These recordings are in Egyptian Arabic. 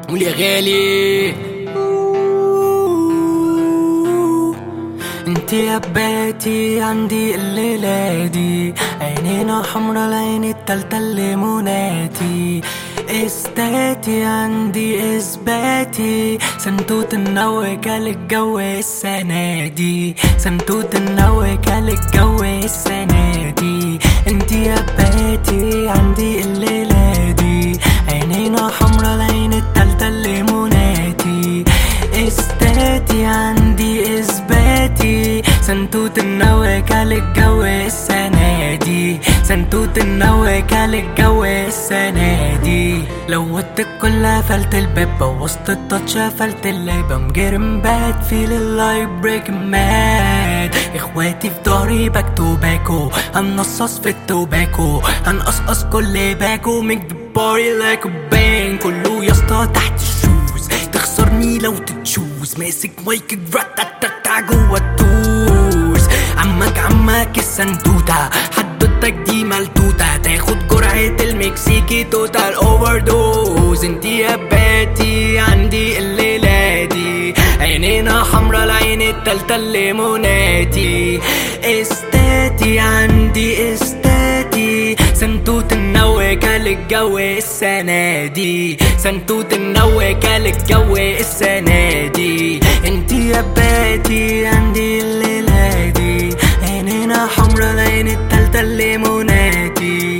قول يا غالي انت يا باتي عندي الليلة دي عينينا حمرا العين التالتة الليموناتي استاتي عندي اثباتي سنتوت النوكة للجو السنة دي سنتوت النوكة للجو السنة دي انت يا باتي عندي الليلة دي عينينا حمرا العين التالتة الليموناتي استاتي عندي اثباتي سنتوت النوكة للجو السنة دي سنتوت النوكة للجو السنة دي لوت الكل قفلت الباب بوظت التاتش قفلت اللعب I'm getting bad feeling like breaking mad اخواتي في ضهري باك تو باكو هنصص في التوباكو هنقصقص كل باكو make the party like a bang كله يا اسطى تحت الشوز تخسرني لو تتشوز ماسك مايك راتاتاتا جوا التوز عمك عمك السندوتة حدوتك دي ملتوتة تاخد جرعة المكسيكي توتال اوفر دوز انتي يا باتي عندي الليلة دي عينينا حمرا العين التالتة الليموناتي استاتي عندي استاتي سنتوت النوكة للجو السنة دي سنتوت النوكة للجو السنة دي انتي يا باتي عندي الليلة دي عينينا حمرا العين التالتة الليموناتي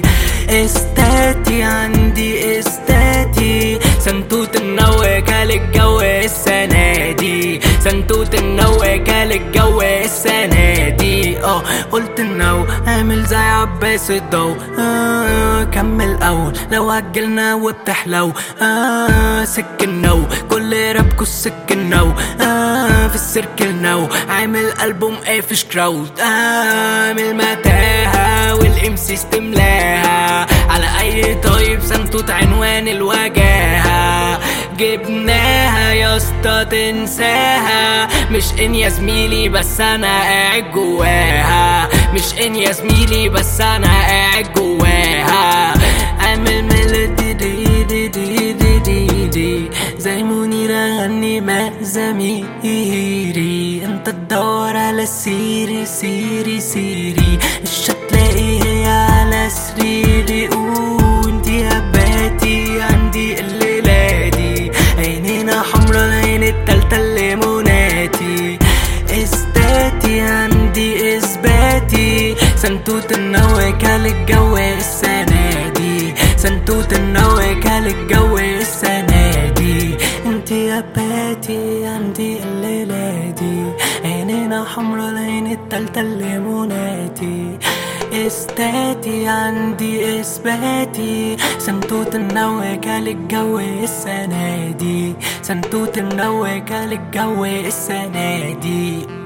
استاتي عندي استاتي سنتوت النوكة للجو السنة دي سنتوت النوكة للجو السنة دي اه قلت النو اعمل زي عباس الضو آه كمل اول لو هجلنا وبتحلو آه سك النو كل رابكو السك النو آه في السيركل نو عامل البوم قافش كراود آه من المتاهة والام سيستم لاها على اي طيب سنتوت عنوان الوجاهة جبناها يا اسطى تنساها مش ان يا زميلي بس انا قاعد جواها مش ان يا زميلي بس انا قاعد جواها اعمل ميلودي دي دي دي دي دي دي زي منيرة غني مع زميري انت تدور على سيري سيري سيري مش هتلاقي هي على سريري وانت يا باتي عندي الليلة دي عينينا حمرا العين التالتة الليموناتي استاتي عندي اثباتي سنتوت النوكة للجو السنة دي سنتوت النوكة للجو السنة دي انت يا باتي عندي الليلة دي عينينا حمرا العين التالتة الليموناتي استاتي عندي اثباتي سنتوت النوكة للجو السنة دي سنتوت النوكة للجو السنة دي